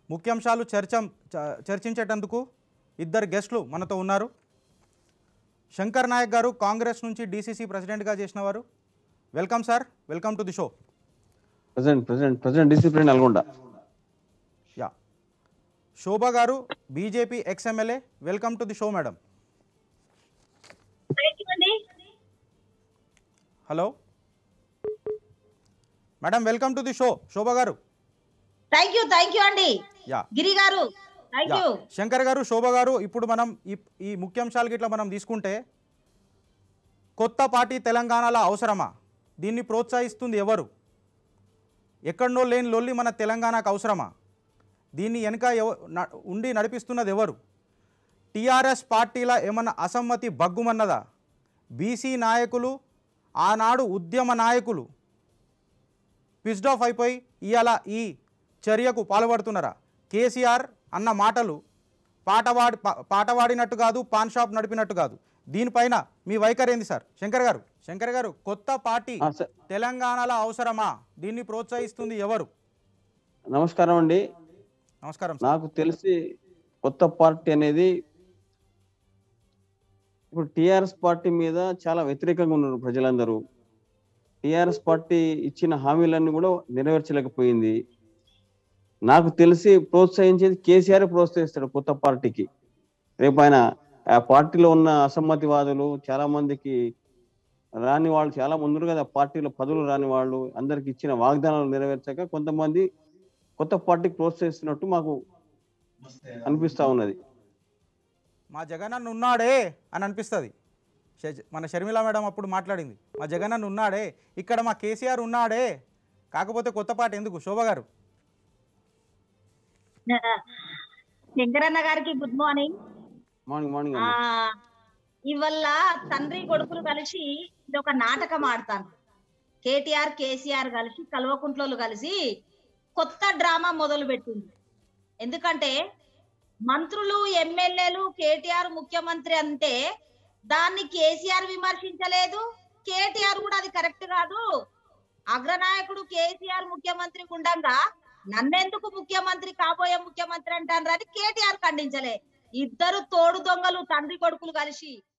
ముఖ్యాంశాలు చర్చం చ- చర్చించేటందుకు ఇద్దరు గెస్టులు మనతో ఉన్నారు శంకర్ నాయక్ గారు కాంగ్రెస్ నుంచి డీసీసీ ప్రెసిడెంట్గా చేసిన వారు welcome sir welcome to the show president president president discipline Nalgonda yeah Shobha garu BJP ex MLA welcome to the show madam thank you అండి hello madam welcome to the show Shobha garu thank you thank you అండి yeah Giri garu thank yeah you Shankar గారు శోభ గారు ఇప్పుడు మనం ఈ ఈ ముఖ్యాంశాలకి ఇట్లా మనం తీసుకుంటే కొత్త పార్టీ తెలంగాణలో అవసరమా దీన్ని ప్రోత్సహిస్తుంది ఎవరు ఎక్కడనో లేని లొల్లి మన తెలంగాణకు అవసరమా దీన్ని వెనుక ఎవ న- ఉండి నడిపిస్తున్నది ఎవరు టీఆర్ఎస్ పార్టీల ఏమన్నా అసమ్మతి బగ్గుమన్నదా బీసీ నాయకులు ఆనాడు ఉద్యమ నాయకులు పిస్డ్ ఆఫ్ అయిపోయి ఇవాళ ఈ చర్యకు పాల్పడుతున్నారా కేసీఆర్ అన్న మాటలు పాటవాడి పా- పాటవాడినట్టు కాదు పాన్ షాప్ నడిపినట్టు కాదు దీనిపైన మీ వైఖరి ఏంది సార్ శంకర్ గారు శంకర్ గారు కొత్త పార్టీ ఆ, సార్. తెలంగాణలో అవసరమా దీన్ని ప్రోత్సహిస్తుంది ఎవరు నమస్కారం అండి నమస్కారం సార్ నాకు తెలిసి కొత్త పార్టీ అనేది ఇప్పుడు టిఆర్ఎస్ పార్టీ మీద చాలా వ్యతిరేకంగా ఉన్నారు ప్రజలందరూ టిఆర్ఎస్ పార్టీ ఇచ్చిన హామీలన్నీ కూడా నెరవేర్చలేకపోయింది నాకు తెలిసి ప్రోత్సహించేది కేసీఆర్ ప్రోత్సహిస్తాడు కొత్త పార్టీకి రేపు ఆయన ఆ పార్టీలో ఉన్న అసమ్మతివాదులు చాలా మందికి రాని వాళ్ళు చాలా ముందు కదా పార్టీలో పదవులు రాని వాళ్ళు అందరికి ఇచ్చిన వాగ్దానాలు నెరవేర్చక కొంతమంది కొత్త పార్టీకి ప్రోత్సహిస్తున్నట్టు మాకు అనిపిస్తా ఉన్నది మా జగనన్న ఉన్నాడే అని అనిపిస్తుంది ష- మన షర్మిల మేడం అప్పుడు మాట్లాడింది మా జగనన్న ఉన్నాడే ఇక్కడ మా కేసీఆర్ ఉన్నాడే కాకపోతే కొత్త పాట ఎందుకు శోభ గారు శంకరన్న గారికి గుడ్ మార్నింగ్ మార్నింగ్ మార్నింగ్ ఆ ఇవల్ల తండ్రి కొడుకులు కలిసి ఇది ఒక నాటకం ఆడతాను కేటీఆర్ కేసీఆర్ కలిసి కల్వకుంట్లోలు కలిసి కొత్త డ్రామా మొదలు పెట్టింది ఎందుకంటే మంత్రులు ఎమ్మెల్యేలు కేటీఆర్ ముఖ్యమంత్రి అంటే దాన్ని కేసీఆర్ విమర్శించలేదు కేటీఆర్ కూడా అది కరెక్ట్ కాదు అగ్రనాయకుడు కేసీఆర్ ముఖ్యమంత్రి ఉండంగా నన్నెందుకు ముఖ్యమంత్రి కాబోయే ముఖ్యమంత్రి అంటారు అని కేటీఆర్ ఖండించలే ఇద్దరు తోడు దొంగలు తండ్రి కొడుకులు కలిసి